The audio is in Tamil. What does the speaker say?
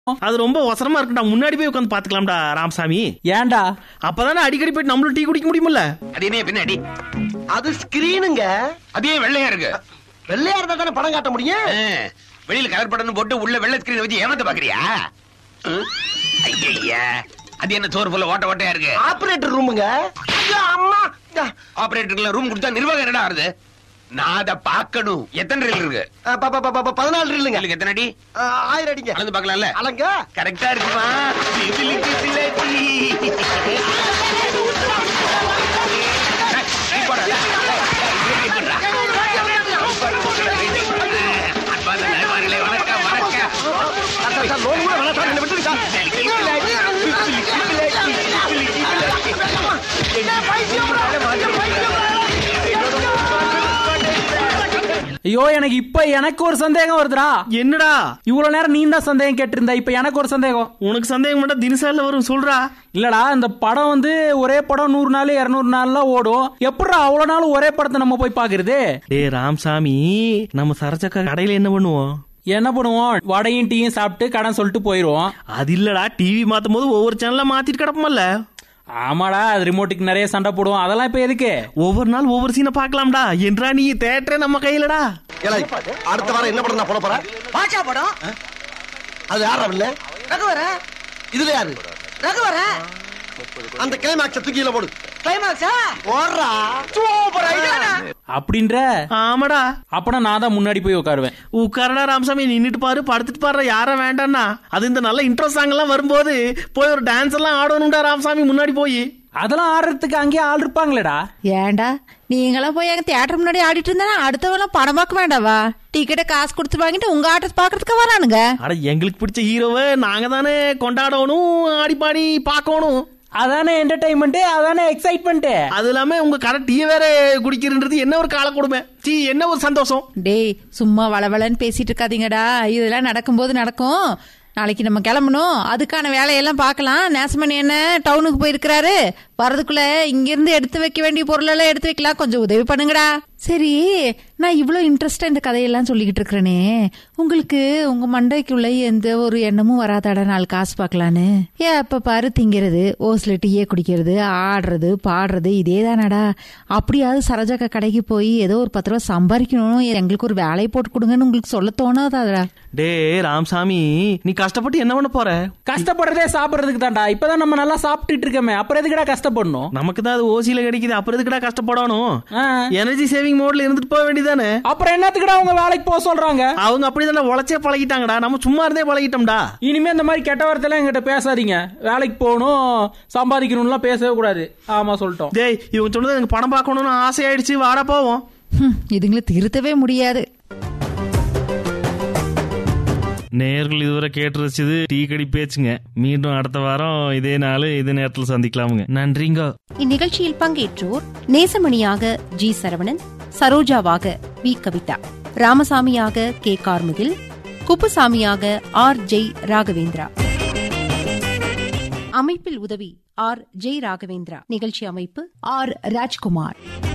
அது ரொம்ப அவசரமா இருக்குடா முன்னாடி போய் உட்காந்து பாத்துக்கலாம்டா ராமசாமி ஏன்டா அப்பதானே அடிக்கடி போயிட்டு நம்மளும் டீ குடிக்க முடியுமில்ல அது என்ன பின்னாடி அது ஸ்கிரீனுங்க அதே வெள்ளையா இருக்கு வெள்ளையா இருந்தா தானே படம் காட்ட முடியும் ஆ, வெளியில கலர் பட்டன் போட்டு உள்ள வெள்ளை ஸ்கிரீன் வச்சு ஏமாத்த பாக்குறியா ம்? ஐயையா அது என்ன சோறு போல ஓட்ட ஓட்டையா இருக்கு ஆபரேட்டர் ரூமுங்க ஐயோ, அம்மா ஆ, ஆபரேட்டர்ல ரூம் கொடுத்தா நிர்வாகம் என்னடா ஆறுது நான் அதை பார்க்கணும் எத்தனை ரீல் இருக்கு ஆ, ப- ப- ப- ப- பதினாலு இல்லைங்க உங்களுக்கு எத்தனை அடி ஆ, ஆயிரம் அடிங்க அளந்து பார்க்கலாம்ல அலங்க கரெக்டா இருக்குமா சிபிலிட்டி சிலட்டி. நீ போடா. நீ போடுறா. அன்பார்ந்த நண்பர்களே, வணக்கம் வணக்கம் சார், சார், சார், லோன் கூட வேணாம் சார், என்னை விட்டுருங்க சார். ஐயோ எனக்கு இப்ப எனக்கு ஒரு சந்தேகம் வருதுடா என்னடா இவ்வளவு நேரம் நீ தான் சந்தேகம் கேட்டிருந்த இப்ப எனக்கு ஒரு சந்தேகம் உனக்கு சந்தேகம் மட்டும் தினசாரில வரும் சொல்றா இல்லடா இந்த படம் வந்து ஒரே படம் நூறு நாள் இருநூறு நாள்லாம் ஓடும் எப்படா அவ்வளவு நாள் ஒரே படத்தை நம்ம போய் பாக்குறது டே ராமசாமி நம்ம சரச்சக்கா கடையில என்ன பண்ணுவோம் என்ன பண்ணுவோம் வடையும் டீயும் சாப்பிட்டு கடன் சொல்லிட்டு போயிருவோம் அது இல்லடா டிவி மாத்தும் போது ஒவ்வொரு சேனல்ல மாத்திட்டு கிடப்போம்ல ஆமாடா அது ரிமோட்டுக்கு நிறைய சண்டை போடுவோம் அதெல்லாம் இப்ப எதுக்கு ஒவ்வொரு நாள் ஒவ்வொரு சீனை பார்க்கலாம்டா என்றா நீ தேட்டரே நம்ம கையிலடா ஏலே, அடுத்த வாரம் என்ன படம் நான் போட போறேன் பாஷா படம் அது யாரா இல்ல ரகுவர இதுல யாரு ரகுவர அந்த கிளைமாக்ஸ தூக்கியில போடு கிளைமாக்ஸா போடுறா சூப்பர் ஐடியா அப்படின்ற ஆமாடா அப்பனா நான் தான் முன்னாடி போய் உட்காருவேன் உட்காரடா ராமசாமி நின்னுட்டு பாரு படுத்துட்டு பாரு யாரும் வேண்டாம்னா அது இந்த நல்ல இன்ட்ரெஸ்ட் சாங் எல்லாம் வரும்போது போய் ஒரு டான்ஸ் எல்லாம் ஆடணும்டா ராமசாமி முன்னாடி போய் அதெல்லாம் ஆடுறதுக்கு அங்கேயே ஆள் இருப்பாங்களேடா ஏன்டா நீங்களாம் போய் எங்க தியேட்டர் முன்னாடி ஆடிட்டு இருந்தா அடுத்தவெல்லாம் படம் பார்க்க வேண்டாவா டிக்கெட்டை காசு கொடுத்து வாங்கிட்டு உங்க ஆட்டத்தை பாக்குறதுக்கு வரானுங்க அட எங்களுக்கு பிடிச்ச ஹீரோவை நாங்க தானே கொண்டாடணும் ஆடி பாடி பார்க்கணும் அதானே என்டர்டைன்மெண்ட் அதானே எக்ஸைட்மெண்ட் அது இல்லாம உங்க கடை டீ வேற குடிக்கிறன்றது என்ன ஒரு கால கொடுமை சீ என்ன ஒரு சந்தோஷம் டேய் சும்மா வளவளன்னு பேசிட்டு இருக்காதீங்கடா இதெல்லாம் நடக்கும்போது நடக்கும் நாளைக்கு நம்ம கிளம்பணும் அதுக்கான வேலையெல்லாம் பார்க்கலாம் நேசமணி என்ன டவுனுக்கு போயிருக்கிறாரு வரதுக்குள்ள இங்கிருந்து எடுத்து வைக்க வேண்டிய பொருளெல்லாம் எடுத்து வைக்கலாம் கொஞ்சம் உதவி பண்ணுங்கடா சரி நான் இவ்வளோ இன்ட்ரெஸ்டா இந்த கதையெல்லாம் சொல்லிக்கிட்டு இருக்கிறேனே உங்களுக்கு உங்க மண்டைக்குள்ள எந்த ஒரு எண்ணமும் வராதாடா நாலு காசு பார்க்கலான்னு ஏன் அப்ப பாரு திங்கிறது ஓசில டீயே குடிக்கிறது ஆடுறது பாடுறது இதே தானடா அப்படியாவது சரோஜாக்கா கடைக்கு போய் ஏதோ ஒரு பத்து ரூபா சம்பாதிக்கணும் எங்களுக்கு ஒரு வேலையை போட்டு கொடுங்கன்னு உங்களுக்கு சொல்ல தோணாதாடா டே ராமசாமி நீ கஷ்டப்பட்டு என்ன பண்ண போற கஷ்டப்படுறதே சாப்பிடுறதுக்கு தான்டா இப்பதான் நம்ம நல்லா சாப்பிட்டுட்டு இருக்கோமே அப்புறம் எதுக்குடா கஷ்டப்படணும் நமக்கு தான் அது ஓசியில கிடைக்குது அப்புறம் எதுக்குடா கஷ்டப்படணும் ஆ. எனர்ஜி சேவிங் மோட்ல இருந்துட்டு போக வேண்டியதானே அப்புறம் என்னத்துக்குடா அவங்க வேலைக்கு போக சொல்றாங்க அவங்க அப்படிதானே உழைச்சே பழகிட்டாங்கடா நம்ம சும்மா இருந்தே பழகிட்டோம்டா இனிமே இந்த மாதிரி கெட்ட வார்த்தைலாம் எங்கிட்ட பேசாதீங்க வேலைக்கு போகணும் சம்பாதிக்கணும்லாம் பேசவே கூடாது ஆமா சொல்லிட்டோம் டேய் இவங்க சொன்னது எனக்கு படம் பார்க்கணும்னு ஆசையாயிடுச்சு வாடா போவோம் ஹம், இதுங்களை திருத்தவே முடியாது நேர்கள் இதுவரை கேட்டு ரசிச்சது டீ கடி பேச்சுங்க மீண்டும் அடுத்த வாரம் இதே நாள் இதே நேரத்தில் சந்திக்கலாமுங்க நன்றிங்க இந்நிகழ்ச்சியில் பங்கேற்றோர் நேசமணியாக ஜி சரவணன் சரோஜாவாக வி கவிதா ராமசாமியாக கே கார்முகில் குப்புசாமியாக ஆர் ஜெய் ராகவேந்திரா அமைப்பில் உதவி ஆர் ஜெய் ராகவேந்திரா நிகழ்ச்சி அமைப்பு ஆர் ராஜ்குமார்